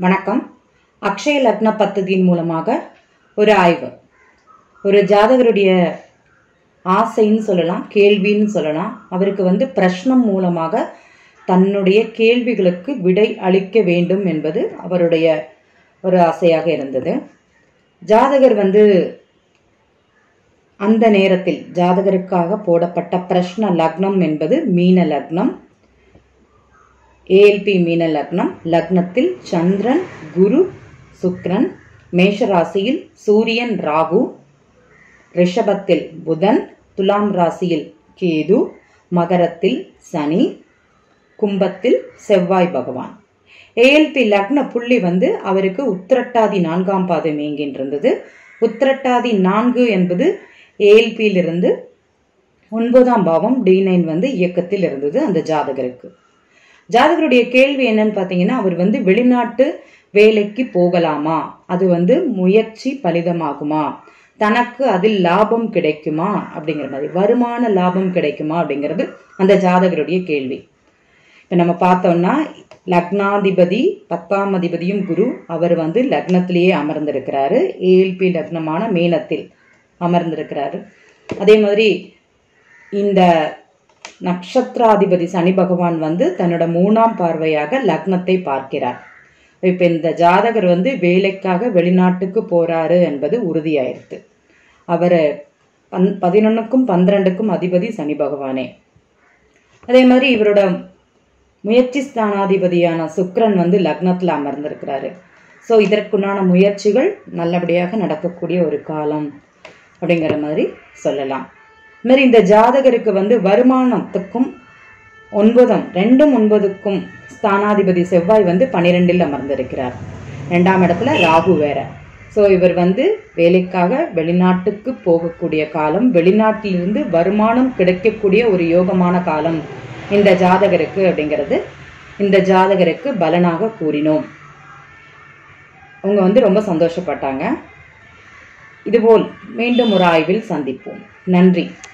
வணக்கம் அக்ஷய லக்ன பத்ததியின் மூலமாக ஒரு ஆய்வு ஒரு ஜாதகருடைய ஆசைன்னு சொல்லலாம் கேள்வின்னு சொல்லலாம் அவருக்கு வந்து பிரஷ்னம் மூலமாக தன்னுடைய கேள்விகளுக்கு விடை அளிக்க வேண்டும் என்பது அவருடைய ஒரு ஆசையாக இருந்தது ஜாதகர் வந்து அந்த நேரத்தில் ஜாதகருக்காக போடப்பட்ட பிரஷ்ன லக்னம் என்பது மீன லக்னம் ஏஎல்பி மீன லக்னம் லக்னத்தில் சந்திரன் குரு சுக்ரன் மேஷராசியில் சூரியன் ராகு ரிஷபத்தில் புதன் துலாம் ராசியில் கேது மகரத்தில் சனி கும்பத்தில் செவ்வாய் பகவான் ஏஎல்பி லக்ன புள்ளி வந்து அவருக்கு உத்திரட்டாதி நான்காம் பாதம் இயங்கின்றிருந்தது உத்திரட்டாதி நான்கு என்பது ஏஎல்பியிலிருந்து ஒன்பதாம் பாவம் டி நைன் வந்து இயக்கத்தில் இருந்தது அந்த ஜாதகருக்கு ஜாதகருடைய கேள்வி என்னன்னு பார்த்தீங்கன்னா அவர் வந்து வெளிநாட்டு வேலைக்கு போகலாமா அது வந்து முயற்சி பலிதமாகுமா தனக்கு அதில் லாபம் கிடைக்குமா அப்படிங்கிற மாதிரி வருமான லாபம் கிடைக்குமா அப்படிங்கிறது அந்த ஜாதகருடைய கேள்வி இப்போ நம்ம பார்த்தோம்னா லக்னாதிபதி பத்தாம் அதிபதியும் குரு அவர் வந்து லக்னத்திலேயே அமர்ந்திருக்கிறாரு ஏஎல்பி லக்னமான மீனத்தில் அமர்ந்திருக்கிறாரு அதே மாதிரி இந்த நட்சத்திராதிபதி சனி பகவான் வந்து தன்னோட மூணாம் பார்வையாக லக்னத்தை பார்க்கிறார் இப்போ இந்த ஜாதகர் வந்து வேலைக்காக வெளிநாட்டுக்கு போறாரு என்பது உறுதியாயிருது அவர் பன் பதினொன்னுக்கும் பன்னிரெண்டுக்கும் அதிபதி சனி பகவானே அதே மாதிரி இவரோட முயற்சி ஸ்தானாதிபதியான சுக்ரன் வந்து லக்னத்தில் அமர்ந்திருக்கிறாரு ஸோ இதற்குண்டான முயற்சிகள் நல்லபடியாக நடக்கக்கூடிய ஒரு காலம் அப்படிங்கிற மாதிரி சொல்லலாம் இது மாதிரி இந்த ஜாதகருக்கு வந்து வருமானத்துக்கும் ஒன்பதும் ரெண்டும் ஒன்பதுக்கும் ஸ்தானாதிபதி செவ்வாய் வந்து பனிரெண்டில் அமர்ந்திருக்கிறார் ரெண்டாம் இடத்துல ராகு வேற ஸோ இவர் வந்து வேலைக்காக வெளிநாட்டுக்கு போகக்கூடிய காலம் வெளிநாட்டிலிருந்து வருமானம் கிடைக்கக்கூடிய ஒரு யோகமான காலம் இந்த ஜாதகருக்கு அப்படிங்கிறது இந்த ஜாதகருக்கு பலனாக கூறினோம் அவங்க வந்து ரொம்ப சந்தோஷப்பட்டாங்க இதுபோல் மீண்டும் ஒரு ஆய்வில் சந்திப்போம் நன்றி